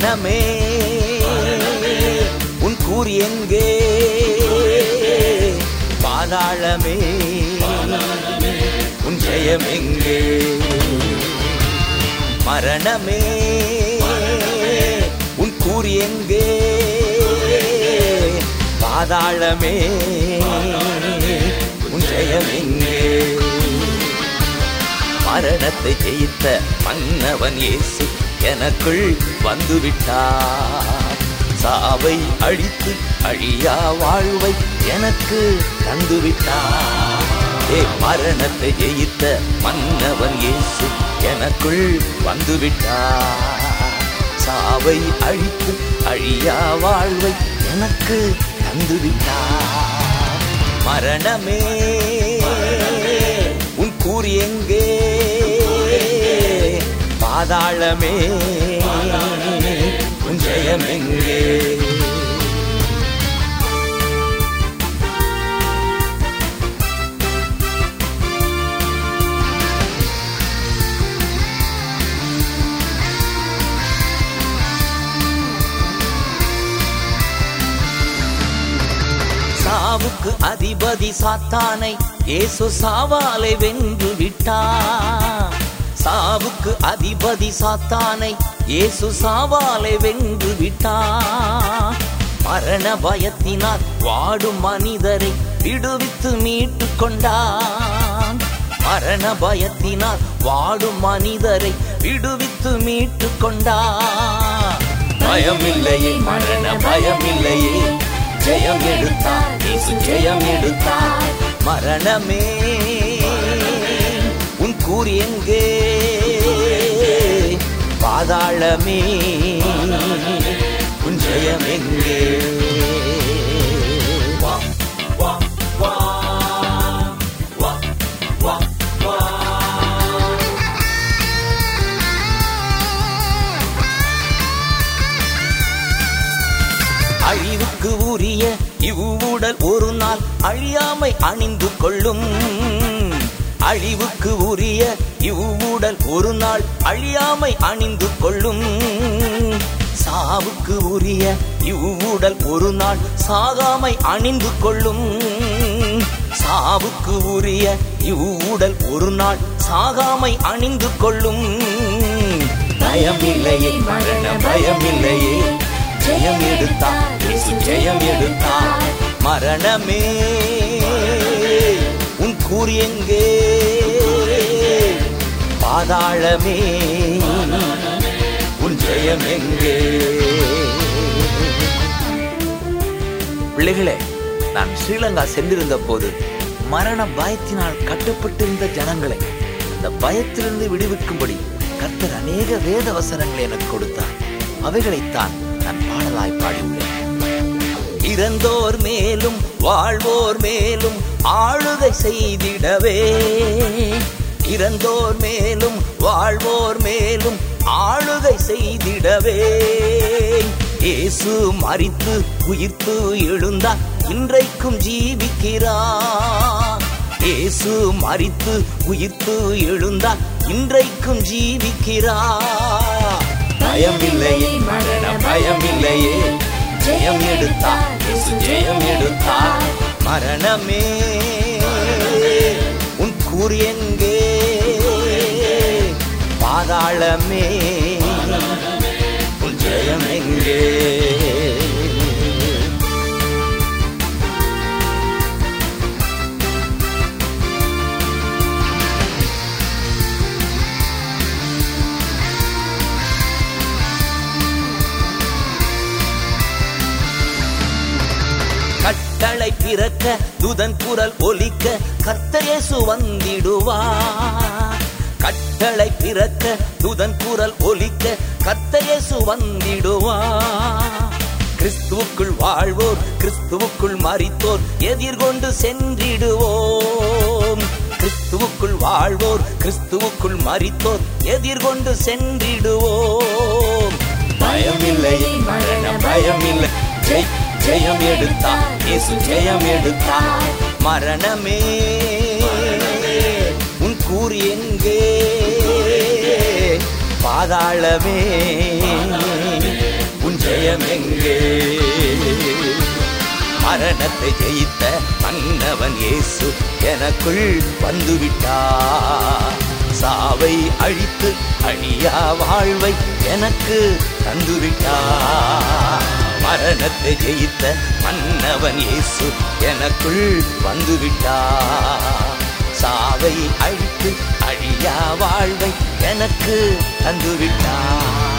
மரணமே உன் கூறி எங்கே பாதாளமே உன் ஜெயம் எங்கே மரணமே உன் கூறி எங்கே பாதாளமே உன் ஜெயம் எங்கே மரணத்தை ஜெயித்த மன்னவன் இயேசு எனக்குள் வந்துவிட்டார் சாவை அழித்து அழியா வாழ்வை எனக்கு தந்துவிட்டார் ஏ மரணத்தை ஜெயித்த மன்னவன் இயேசு எனக்குள் வந்துவிட்டார் சாவை அழித்து அழியா வாழ்வை எனக்கு தந்துவிட்டார் மரணமே உன் கூறி எங்கே பாதாளமே உன் ஜெயம் எங்கே சாவுக்கு அதிபதி சாத்தானை இயேசு சாவாலை வென்று விட்டார் சாவுக்கு அதிபதி சாத்தானை இயேசு சாவாலை வென்று விட்டார் மரண பயத்தினால் வாடும் மனிதரை விடுவித்து மீட்டு கொண்டான் மரண பயத்தினால் வாடும் மனிதரை விடுவித்து மீட்டு கொண்டான் பயமில்லையே மரண பயமில்லையே ஜெயம் எடுத்தார் இயேசு ஜெயம் எடுத்தார் மரணமே உன் கூறி எங்கே பாதாளமே உன் ஜெயம் எங்கே வா வா வா வா வா வா அழிவுக்கு உரிய இவ்வுடல் ஒரு நாள் அழியாமை அணிந்து கொள்ளும் அழிவுக்கு உரிய இவ்வுடல் ஒரு நாள் அழியாமை அணிந்து கொள்ளும் சாவுக்கு உரிய இவ்வுடல் ஒரு நாள் சாகாமை அணிந்து கொள்ளும் சாவுக்கு உரிய இவ்வுடல் ஒரு நாள் சாகாமை அணிந்து கொள்ளும் பயமில்லையே மரண பயமில்லையே ஜெயம் எடுத்தார் இயேசு ஜெயம் எடுத்தார் மரணமே உன் கூறி எங்கே பாதாளமே உன் ஜெயம் எங்கே பிள்ளைகளே நான் ஸ்ரீலங்கா சென்றிருந்த போது மரண பயத்தினால் கட்டப்பட்டிருந்த ஜனங்களை அந்த பயத்திலிருந்து விடுவிக்கும்படி கர்த்தர் அநேக வேத வசனங்களை எனக்கு கொடுத்தார் அவைகளைத்தான் நான் பாடலாய் பாடியுள்ளேன் இறந்தோர் மேலும் வாழ்வோர் மேலும் ஆளுகை செய்திடவே இறந்தோர் மேலும் வாழ்வோர் மேலும் ஆளுகை செய்திடவே இயேசு மரித்து உயிர்த்து எழுந்தார் இன்றைக்கும் ஜீவிக்கிறார் இயேசு மரித்து உயிர்த்து எழுந்தார் இன்றைக்கும் ஜீவிக்கிறார் பயமில்லையே மரண பயமில்லையே ஜெயம் எடுத்தார் இயேசு ஜெயம் எடுத்தார் மரணமே உன் கூறி எங்கே பாதாளமே உன் ஜெயம் எங்கே கட்டளை பிறக்க துதன் குரல் ஒலிக்க கர்த்தரேசு வந்திடுவார் கட்டளை பிறக்க துதன் குரல் ஒலிக்க கர்த்தரேசு வந்திடுவார் கிறிஸ்துவுக்குள் வாழ்வோர் கிறிஸ்துவுக்குள் மரித்தோர் எதிர்கொண்டு சென்றிடுவோம் கிறிஸ்துவுக்குள் வாழ்வோர் கிறிஸ்துவுக்குள் மரித்தோர் எதிர்கொண்டு சென்றிடுவோம் பயமில்லையே மரண பயமில்லை ஜெய் ஜெயம் எடுத்தார் இயேசு ஜெயம் எடுத்தார் மரணமே உன் கூறி எங்கே பாதாளமே ஜெயம் எங்கே மரணத்தை ஜெயித்த மன்னவன் இயேசு எனக்குள் வந்துவிட்டார் சாவை அழித்து அழியா வாழ்வை எனக்கு தந்துவிட்டார் மரணத்தை ஜெயித்த மன்னவன் இயேசு எனக்குள் வந்துவிட்டார் சாவை அழித்து அழியா வாழ்வை எனக்கு தந்துவிட்டார்